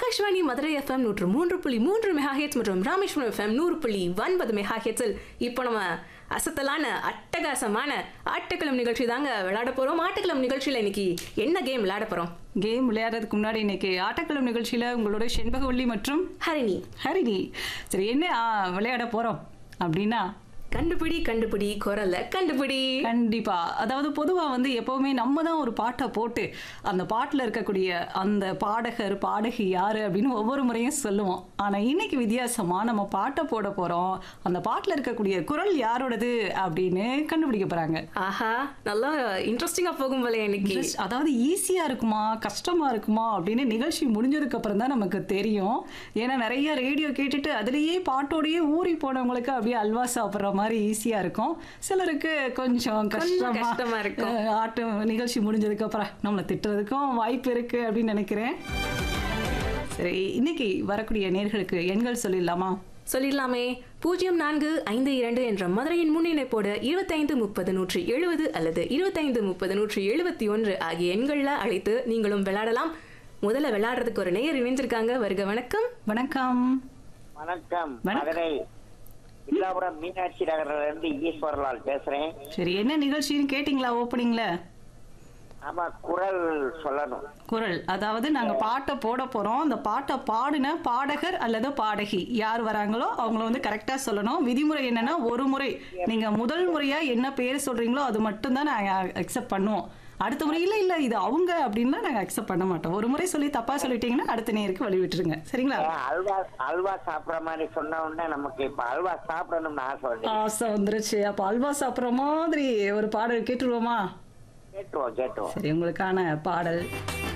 Akashvani Madurai FM நூற்று மூன்று புள்ளி மூன்று மெகா ஹெட்ஸ் மற்றும் ராமேஸ்வரம் எஃப்எம் நூறு புள்ளி ஒன்பது மெகா ஹெட்ஸில் இப்போ நம்ம அசத்தலான அட்டகாசமான ஆட்டுக்களம் நிகழ்ச்சி தாங்க விளையாட போறோம் ஆட்டுக்களம் நிகழ்ச்சியில இன்னைக்கு என்ன கேம் விளையாட போறோம் கேம் விளையாடுறதுக்கு முன்னாடி இன்னைக்கு ஆட்டக்களம் நிகழ்ச்சியில உங்களோட செண்பகவல்லி மற்றும் ஹரிணி ஹரிணி சரி என்ன ஆ, விளையாட போறோம் அப்படின்னா கண்டுபிடி கண்டுபிடி குரல்ல கண்டுபிடி கண்டிப்பா அதாவது பொதுவா வந்து எப்பவுமே நம்ம தான் ஒரு பாட்டை போட்டு அந்த பாட்டுல இருக்கக்கூடிய அந்த பாடகர் பாடகி யாரு அப்படின்னு ஒவ்வொரு முறையும் சொல்லுவோம் ஆனா இன்னைக்கு வித்தியாசமா நம்ம பாட்டை போட போறோம் அந்த பாட்டுல இருக்கக்கூடிய குரல் யாரோடது அப்படின்னு கண்டுபிடிக்க போறாங்க ஆஹா நல்லா இன்ட்ரெஸ்டிங்கா போகும் போல இன்னைக்கு Just அதாவது ஈஸியா இருக்குமா கஷ்டமா இருக்குமா அப்படின்னு நிகழ்ச்சி முடிஞ்சதுக்கு அப்புறம் தான் நமக்கு தெரியும் ஏன்னா நிறைய ரேடியோ கேட்டுட்டு அதுலயே பாட்டோடயே ஊறி போனவங்களுக்கு அப்படியே அல்வா சாப்பிடுற மாதிரி ஈஸியா இருக்கும் சிலருக்கு கொஞ்சம் கஷ்டமா கஷ்டமா இருக்கும். அஹ், ஆட்டு நிகழ்ச்சி முடிஞ்சதுக்கு அப்புறம் நம்மளை திட்டுறதுக்கும் வாய்ப்பு இருக்கு அப்படின்னு நினைக்கிறேன் சரி இன்னைக்கு வரக்கூடிய நேர்களுக்கு எண்கள் சொல்லிடலாமா சொல்லிடலாமே பூஜ்ஜியம் நான்கு ஐந்து இரண்டு என்ற மதுரையின் முன்னிணைப்போடு இருபத்தைந்து முப்பது நூற்றி எழுபது அல்லது இருபத்தைந்து முப்பது நூற்றி எழுபத்தி ஒன்று ஆகிய எண்களில் அழைத்து நீங்களும் விளையாடலாம் முதல்ல விளையாடுறதுக்கு ஒரு நேயர் இணைஞ்சிருக்காங்க வருக வணக்கம் வணக்கம் வணக்கம் வணக்கம். மதுரை வில்லாபுரம் மீனாட்சி நகர்ல இருந்து ஈஸ்வரலால் பேசுறேன் சரி என்ன நிகழ்ச்சின்னு கேட்டிங்களா ஓப்பனிங்ல ஆமா குரல் சொல்லணும் குரல் அதாவது நாங்க பாட்டை போட போறோம் அந்த பாட்டை பாடின பாடகர் அல்லது பாடகி யார் வராங்களோ அவங்கள வந்து கரெக்டா சொல்லணும் விதிமுறை என்னன்னா ஒரு முறை நீங்க முதல் முறையா என்ன பேர் சொல்றீங்களோ அது மட்டும் தான் நாங்க அக்செப்ட் பண்ணுவோம் அடுத்த முறை இல்ல இல்ல இது அவங்க அப்படின்னா நாங்க அக்செப்ட் பண்ண மாட்டோம் ஒரு முறை சொல்லி தப்பா சொல்லிட்டீங்கன்னா அடுத்த நேருக்கு வழி விட்டுருங்க சரிங்களா ஏன் அல்வா அல்வா சாப்பிடுற மாதிரி சொன்ன உடனே நமக்கு இப்ப அல்வா சாப்பிடணும்னு ஆசை வந்து ஆசை வந்துருச்சு அப்ப அல்வா சாப்பிடுற மாதிரி ஒரு பாடல் கேட்டுருவோமா கேட்டுருவோம் கேட்டுருவோம் சரி உங்களுக்கான பாடல்